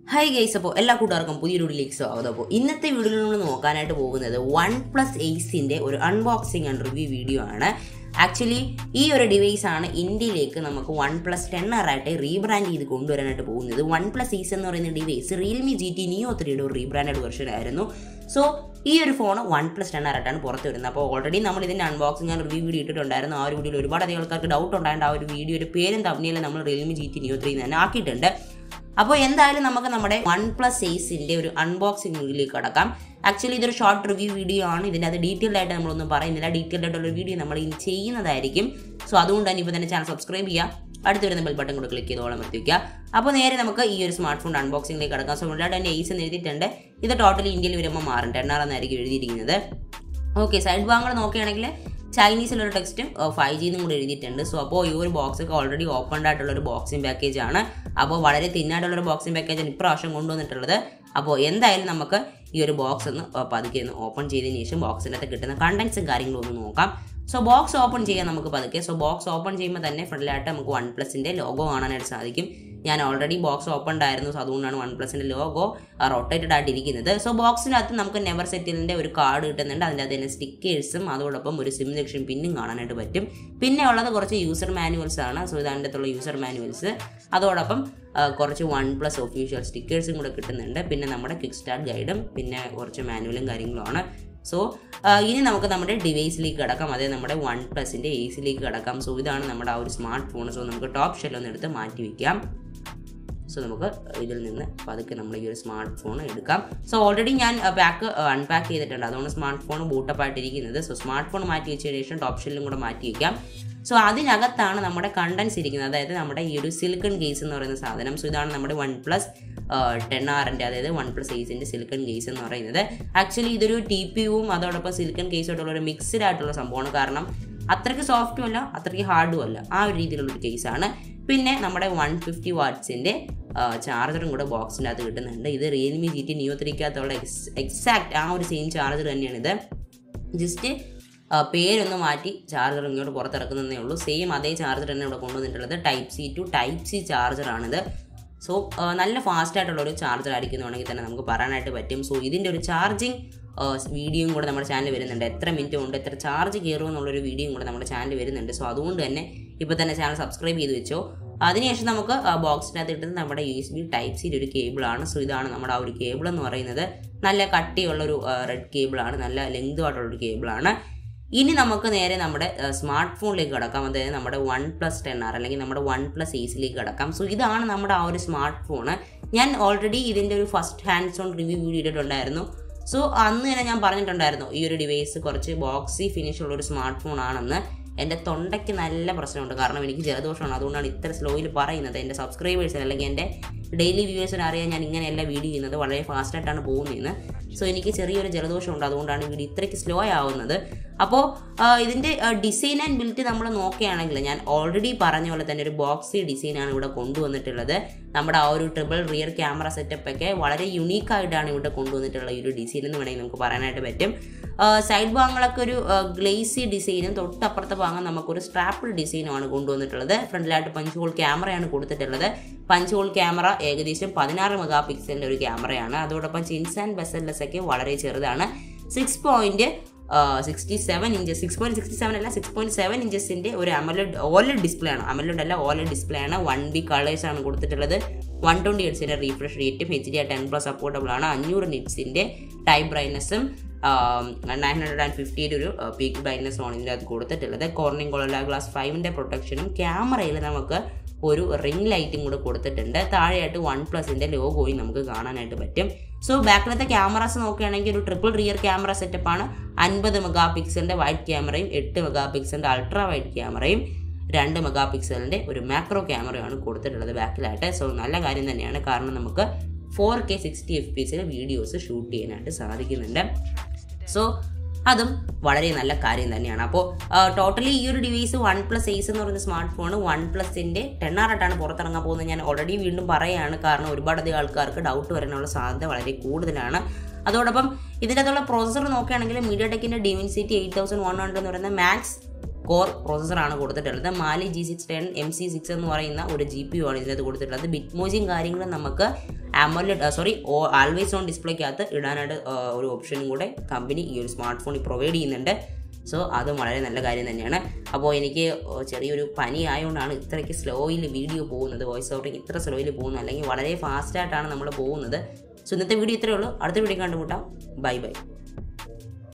hi guys അപ്പോൾ എല്ലാ കൂട്ടുകാർക്കും പുതിയൊരു വീഡിയോയിലേക്ക് സ്വാഗതം അപ്പോൾ ഇന്നത്തെ വീഡിയോയിൽ നമ്മൾ നോക്കാനായിട്ട് പോകുന്നത് വൺ പ്ലസ് എയ്സിൻ്റെ ഒരു അൺബോക്സിങ് ആൻഡ് റിവ്യൂ വീഡിയോ ആണ് ആക്ച്വലി ഈ ഒരു ഡിവൈസ് ആണ് ഇന്ത്യയിലേക്ക് നമുക്ക് വൺ പ്ലസ് ടെൻ ആറായിട്ട് റീബ്രാൻഡ് ചെയ്ത് കൊണ്ടുവരാനായിട്ട് പോകുന്നത് വൺ പ്ലസ് എയ്സ് എന്ന് പറയുന്ന device Realme G T Neo ത്രീയുടെ ഒരു റീബ്രാൻഡഡ് വെർഷൻ ആയിരുന്നു സോ ഈ ഒരു ഫോൺ വൺ പ്ലസ് ടെൻ ആറായിട്ടാണ് പുറത്ത് വരുന്നത് അപ്പോൾ ഓൾറെഡി നമ്മൾ ഇതിൻ്റെ അൺബോക്സിംഗ് ആൻഡ് റിവ്യൂ വീഡിയോ ഇട്ടിട്ടുണ്ടായിരുന്നു ആ ഒരു വീഡിയോയിൽ ഒരുപാട് അധികം ആൾക്കാർക്ക് ഡൗട്ട് ഉണ്ടായിട്ട് ആ ഒരു വീഡിയോയുടെ പേരും തമ്മിലും നമ്മൾ Realme G T Neo three തന്നെ ആക്കിയിട്ടുണ്ട് അപ്പോൾ എന്തായാലും നമുക്ക് നമ്മുടെ വൺ പ്ലസ് എയ്സിൻ്റെ ഒരു അൺബോക്സിംഗ് വീഡിയോയിലേക്ക് കടക്കാം ആക്ച്വലി ഇതൊരു ഷോർട്ട് റിവ്യൂ വീഡിയോ ആണ് ഇതിൻ്റെ അത് ഡീറ്റെയിൽഡ് ആയിട്ട് നമ്മളൊന്നും പറയുന്നില്ല ഡീറ്റെയിൽഡ് ആയിട്ടുള്ള വീഡിയോ നമ്മൾ ഇനി ചെയ്യുന്നതായിരിക്കും സോ അതുകൊണ്ട് തന്നെ ഇപ്പോൾ തന്നെ ചാനൽ സബ്സ്ക്രൈബ് ചെയ്യുക അടുത്ത് വരുന്ന ബെൽ ബട്ടൺ കൂടെ ക്ലിക്ക് ചെയ്തോളം എത്തിക്കുക അപ്പോൾ നേരെ നമുക്ക് ഈ ഒരു സ്മാർട്ട് ഫോൺ അൺബോക്സിംഗിലേക്ക് കടക്കാം സോ മുകളിലായിട്ട് എൻ്റെ എയ്സ് എന്ന് എഴുതിയിട്ടുണ്ട് ഇത് ടോട്ടലി ഇന്ത്യയിൽ വരുമ്പോൾ മാറും ടെണ്ണാർ എന്നായിരിക്കും എഴുതിയിരിക്കുന്നത് ഓക്കെ സൈഡ് ഭാഗങ്ങൾ നോക്കുകയാണെങ്കിൽ ചൈനീസിലൊരു ടെക്സ്റ്റും ഫൈവ് ജിന്നും കൂടെ എഴുതിയിട്ടുണ്ട് സോ അപ്പോൾ ഈ ഒരു ബോക്സ് ഒക്കെ ഓൾറെഡി ഓപ്പൺഡ് ആയിട്ടുള്ള ഒരു ബോക്സിംഗ് പാക്കേജ് ആണ് അപ്പോൾ വളരെ തിന്നായിട്ടുള്ള ഒരു ബോക്സിംഗ് പാക്കേജാണ് ഇപ്രാവശ്യം കൊണ്ടുവന്നിട്ടുള്ളത് അപ്പോൾ എന്തായാലും നമുക്ക് ഈ ഒരു ബോക്സ് ഒന്ന് പതുക്കെ ഒന്ന് ഓപ്പൺ ചെയ്തതിന് ശേഷം ബോക്സിനകത്ത് കിട്ടുന്ന കണ്ടൻസും കാര്യങ്ങളും ഒന്ന് നോക്കാം സോ ബോക്സ് ഓപ്പൺ ചെയ്യാൻ നമുക്ക് പതുക്കെ സോ ബോക്സ് ഓപ്പൺ ചെയ്യുമ്പോൾ തന്നെ ഫ്രണ്ടിലായിട്ട് നമുക്ക് വൺ പ്ലസിൻ്റെ ലോഗോ കാണാനായിട്ട് സാധിക്കും ഞാൻ ഓൾറെഡി ബോക്സ് ഓപ്പൺ ആയിരുന്നു സോ അതുകൊണ്ടാണ് വൺ പ്ലസിൻ്റെ ലോഗോ റൊട്ടേറ്റഡ് ആയിട്ട് ഇരിക്കുന്നത് സോ ബോക്സിനകത്ത് നമുക്ക് നെവർ സെറ്റിലിൻ്റെ ഒരു കാർഡ് കിട്ടുന്നുണ്ട് അതിൻ്റെ അകത്ത് തന്നെ സ്റ്റിക്കേഴ്സും അതോടൊപ്പം ഒരു സിം സെക്ഷൻ പിന്നും കാണാനായിട്ട് പറ്റും പിന്നെ ഉള്ളത് കുറച്ച് യൂസർ മാനുവൽസ് ആണ് സോ ഇതിൻ്റെ അകത്തുള്ള യൂസർ മാനുവൽസ് അതോടൊപ്പം കുറച്ച് വൺ പ്ലസ് ഒഫീഷ്യൽ സ്റ്റിക്കേഴ്സും കൂടെ കിട്ടുന്നുണ്ട് പിന്നെ നമ്മുടെ ക്വിക്ക് സ്റ്റാർട്ട് ഗൈഡും പിന്നെ കുറച്ച് മാനുവലും കാര്യങ്ങളുമാണ് സോ ഇനി നമുക്ക് നമ്മുടെ ഡിവൈസിലേക്ക് കിടക്കാം അതായത് നമ്മുടെ വൺ പ്ലസിൻ്റെ എ സിയിലേക്ക് കിടക്കാം സോ ഇതാണ് നമ്മുടെ ആ ഒരു സ്മാർട്ട് ഫോൺ സോ നമുക്ക് ടോപ്പ് ഷെല്ലൊന്ന് എടുത്ത് മാറ്റി വയ്ക്കാം സോ നമുക്ക് ഇതിൽ നിന്ന് പതുക്കെ നമ്മൾ ഈ ഒരു സ്മാർട്ട് ഫോൺ എടുക്കാം സോ ഓൾറെഡി ഞാൻ പാക്ക് അൺപാക്ക് ചെയ്തിട്ടുണ്ട് അതുകൊണ്ട് സ്മാർട്ട് ഫോൺ ബൂട്ടപ്പ് ആയിട്ടിരിക്കുന്നത് സോ സ്മാർട്ട് ഫോൺ മാറ്റി വെച്ചതിന് ശേഷം ടോപ്പ് ഷെല്ലും കൂടെ മാറ്റി വയ്ക്കാം സോ അതിനകത്താണ് നമ്മുടെ കണ്ടൻസ് ഇരിക്കുന്നത് അതായത് നമ്മുടെ ഈ ഒരു സിലിക്കൺ കേസ് എന്ന് പറയുന്ന സാധനം സോ ഇതാണ് നമ്മുടെ വൺ പ്ലസ് ടെൻ ആറിൻ്റെ അതായത് വൺ പ്ലസ് എയ്സിൻ്റെ സിലിക്കൺ കേസ് എന്ന് പറയുന്നത് ആക്ച്വലി ഇതൊരു ടി പി യും അതോടൊപ്പം സിലിക്കൺ കേസുമായിട്ടുള്ള ഒരു മിക്സ്ഡ് ആയിട്ടുള്ള സംഭവമാണ് കാരണം അത്രയ്ക്ക് സോഫ്റ്റും അല്ല അത്രയ്ക്ക് ഹാർഡും അല്ല ആ ഒരു രീതിയിലുള്ളൊരു കേസാണ് പിന്നെ നമ്മുടെ വൺ ഫിഫ്റ്റി വാട്ട്സിൻ്റെ ചാർജറും കൂടെ ബോക്സിൻ്റെ അകത്ത് കിട്ടുന്നുണ്ട് ഇത് റിയൽമി ജി ടി നിയോ ത്രീക്കകത്തുള്ള എക്സ് എക്സാക്ട് ആ ഒരു സെയിം ചാർജർ തന്നെയാണിത് ജസ്റ്റ് പേരൊന്ന് മാറ്റി ചാർജർ ഇങ്ങോട്ട് പുറത്തിറക്കുന്നതേ ഉള്ളൂ സെയിം അതേ ചാർജർ തന്നെ ഇവിടെ കൊണ്ടുവന്നിട്ടുള്ളത് type C to type C ചാർജറാണിത് സോ നല്ല ഫാസ്റ്റ് ആയിട്ടുള്ള ഒരു ചാർജർ ആയിരിക്കുന്നുണ്ടെങ്കിൽ തന്നെ നമുക്ക് പറയാനായിട്ട് പറ്റും സോ ഇതിൻ്റെ ഒരു ചാർജിങ് വീഡിയോയും കൂടെ നമ്മുടെ ചാനൽ വരുന്നുണ്ട് എത്ര മിനിറ്റ് കൊണ്ട് എത്ര ചാർജ് കയറും എന്നുള്ളൊരു വീഡിയോയും കൂടെ നമ്മുടെ ചാനൽ വരുന്നുണ്ട് സോ അതുകൊണ്ട് തന്നെ ഇപ്പോൾ തന്നെ ചാനൽ സബ്സ്ക്രൈബ് ചെയ്ത് വെച്ചോ അതിനുശേഷം നമുക്ക് ബോക്സിനകത്ത് കിട്ടുന്നത് നമ്മുടെ യു എസ് ബി ടൈപ്പ് സിയുടെ ഒരു കേബിളാണ് സോ ഇതാണ് നമ്മുടെ ആ ഒരു കേബിൾ എന്ന് പറയുന്നത് നല്ല കട്ടിയുള്ളൊരു റെഡ് കേബിളാണ് നല്ല ലെങ്തുമായിട്ടുള്ളൊരു കേബിളാണ് ഇനി നമുക്ക് നേരെ നമ്മുടെ സ്മാർട്ട് ഫോണിലേക്ക് കിടക്കാം അതായത് നമ്മുടെ വൺ പ്ലസ് ടെൻ ആർ അല്ലെങ്കിൽ നമ്മുടെ വൺ പ്ലസ് എയ്സിലേക്ക് കിടക്കാം സോ ഇതാണ് നമ്മുടെ ആ ഒരു സ്മാർട്ട് ഫോൺ ഞാൻ ഓൾറെഡി ഇതിൻ്റെ ഒരു first hands on review video ഇട്ടിട്ടുണ്ടായിരുന്നു സോ അന്ന് തന്നെ ഞാൻ പറഞ്ഞിട്ടുണ്ടായിരുന്നു ഈ ഒരു ഡിവൈസ് കുറച്ച് ബോക്സി ഫിനിഷ് ഉള്ള ഒരു സ്മാർട്ട് ഫോൺ ആണെന്ന് എൻ്റെ തൊണ്ടയ്ക്ക് നല്ല പ്രശ്നമുണ്ട് കാരണം എനിക്ക് ജലദോഷമാണ് അതുകൊണ്ടാണ് ഇത്ര സ്ലോയിൽ പറയുന്നത് എൻ്റെ സബ്സ്ക്രൈബേഴ്സിന് അല്ലെങ്കിൽ എൻ്റെ ഡെയിലി വ്യൂവേഴ്സിന് അറിയാൻ ഞാൻ ഇങ്ങനെയല്ല വീഡിയോ ചെയ്യുന്നത് വളരെ ഫാസ്റ്റായിട്ടാണ് പോകുന്നതെന്ന് സോ എനിക്ക് ചെറിയൊരു ജലദോഷമുണ്ട് അതുകൊണ്ടാണ് വീഡിയോ ഇത്രയ്ക്ക് സ്ലോ ആവുന്നത് അപ്പോൾ ഇതിൻ്റെ ഡിസൈൻ ആൻഡ് ബിൽറ്റ് നമ്മൾ നോക്കുകയാണെങ്കിൽ ഞാൻ ഓൾറെഡി പറഞ്ഞ പോലെ തന്നെ ഒരു ബോക്സി ഡിസൈനാണ് ഇവിടെ കൊണ്ടുവന്നിട്ടുള്ളത് നമ്മുടെ ആ ഒരു ട്രിപ്പിൾ റിയർ ക്യാമറ സെറ്റപ്പ് ഒക്കെ വളരെ യുണീക്കായിട്ടാണ് ഇവിടെ കൊണ്ടുവന്നിട്ടുള്ള ഈ ഒരു ഡിസൈൻ എന്ന് വേണമെങ്കിൽ നമുക്ക് പറയാനായിട്ട് പറ്റും സൈഡ് ഭാഗങ്ങളൊക്കെ ഒരു ഗ്ലേസി ഡിസൈനും തൊട്ടപ്പുറത്തെ ഭാഗം നമുക്കൊരു സ്ട്രാപ്പിൾ ഡിസൈനുമാണ് കൊണ്ടുവന്നിട്ടുള്ളത് ഫ്രണ്ടിലായിട്ട് പഞ്ച് ഹോൾ ക്യാമറയാണ് കൊടുത്തിട്ടുള്ളത് പഞ്ച് ഹോൾ ക്യാമറ ഏകദേശം പതിനാറ് മെഗാ പിക്സലിൻ്റെ ഒരു ക്യാമറയാണ് അതോടൊപ്പം ചിൻസ് ആൻഡ് ബെസല്ലസ് ഒക്കെ വളരെ ചെറുതാണ് six point sixty seven inches six point sixty seven അല്ല സിക്സ് പോയിന്റ് സെവൻ ഇഞ്ചസിൻ്റെ ഒരു അമലഡ് ഓലഡ് ഡിസ്പ്ലേ ആണ് അമലഡ് അല്ല ഓലഡ് ഡിസ്പ്ലേ ആണ് വൺ ബി കളേഴ്സ് ആണ് കൊടുത്തിട്ടുള്ളത് വൺ ട്വൻറ്റി എയ്റ്റ്സിൻ്റെ റീഫ്രഷ് റേറ്റും H D R ten plus supportable ആണ് അഞ്ഞൂറ് നിറ്റ്സിൻ്റെ ടൈപ്പ് ബ്രൈറ്റ്നസ്സും നയൻ ഹൺഡ്രഡ് ആൻഡ് ഫിഫ്റ്റിയുടെ ഒരു പീക്ക് ബ്രൈറ്റ്നസ് ആണ് ഇതിൻ്റെ അകത്ത് കൊടുത്തിട്ടുള്ളത് കോർണിംഗ് കൊളല ഗ്ലാസ് ഫൈവിൻ്റെ പ്രൊട്ടക്ഷനും ക്യാമറയിൽ നമുക്ക് ഒരു റിംഗ് ലൈറ്റും കൂടെ കൊടുത്തിട്ടുണ്ട് താഴെയായിട്ട് വൺ പ്ലസിൻ്റെ ലോഗോയും നമുക്ക് കാണാനായിട്ട് പറ്റും സോ ബാക്കിലത്തെ ക്യാമറാസ് നോക്കുകയാണെങ്കിൽ ഒരു ട്രിപ്പിൾ റിയർ ക്യാമറ സെറ്റപ്പാണ് അൻപത് മെഗാ പിക്സലിൻ്റെ വൈറ്റ് ക്യാമറയും എട്ട് മെഗാ പിക്സലിൻ്റെ അൾട്രാ വൈറ്റ് ക്യാമറയും രണ്ട് മെഗാ പിക്സലിൻ്റെ ഒരു മാക്രോ ക്യാമറയാണ് കൊടുത്തിട്ടുള്ളത് ബാക്കിലായിട്ട് സോ നല്ല കാര്യം തന്നെയാണ് കാരണം നമുക്ക് four K sixty F P എസിൽ വീഡിയോസ് ഷൂട്ട് ചെയ്യാനായിട്ട് സാധിക്കുന്നുണ്ട് സോ അതും വളരെ നല്ല കാര്യം തന്നെയാണ് അപ്പോൾ ടോട്ടലി ഈ ഒരു ഡിവൈസ് വൺ പ്ലസ് എയ്സ് എന്ന് പറയുന്ന സ്മാർട്ട് ഫോൺ വൺ പ്ലസിൻ്റെ ടെൻ ആറായിട്ടാണ് പുറത്തിറങ്ങാൻ പോകുന്നത് ഞാൻ ഓൾറെഡി വീണ്ടും പറയുകയാണ് കാരണം ഒരുപാടധികം ആൾക്കാർക്ക് ഡൗട്ട് വരാനുള്ള സാധ്യത വളരെ കൂടുതലാണ് അതോടൊപ്പം ഇതിൻ്റെ അകത്തുള്ള പ്രോസസ്സർ നോക്കുകയാണെങ്കിൽ മീഡിയ ടെക്കിൻ്റെ Dimensity eight thousand one hundred എന്ന് പറയുന്ന മാക്സ് കോർ പ്രോസസ്സറാണ് കൊടുത്തിട്ടുള്ളത് Mali G six ten M C six എന്ന് പറയുന്ന ഒരു ജി പി യു ആണ് ഇതിനകത്ത് കൊടുത്തിട്ടുള്ളത് ബിറ്റ്മോജിയും കാര്യങ്ങളും നമുക്ക് ആമോലഡ് സോറി ആൾവേസ് ഓൺ ഡിസ്പ്ലേക്കകത്ത് ഇടാനായിട്ട് ആ, ഒരു ഓപ്ഷനും കൂടെ കമ്പനി ഈ ഒരു സ്മാർട്ട് ഫോണിൽ പ്രൊവൈഡ് ചെയ്യുന്നുണ്ട് സോ അത് വളരെ നല്ല കാര്യം തന്നെയാണ് അപ്പോൾ എനിക്ക് ചെറിയൊരു പനി ആയതുകൊണ്ടാണ് ഇത്രയ്ക്ക് സ്ലോയിൽ വീഡിയോ പോകുന്നത് വോയിസ് ഔട്ടിങ് ഇത്ര സ്ലോയിൽ പോകുന്നത് അല്ലെങ്കിൽ വളരെ ഫാസ്റ്റായിട്ടാണ് നമ്മൾ പോകുന്നത് സോ ഇന്നത്തെ വീഡിയോ ഇത്രയേ ഉള്ളൂ അടുത്ത വീഡിയോ കണ്ടുമുട്ടാം ബൈ ബൈ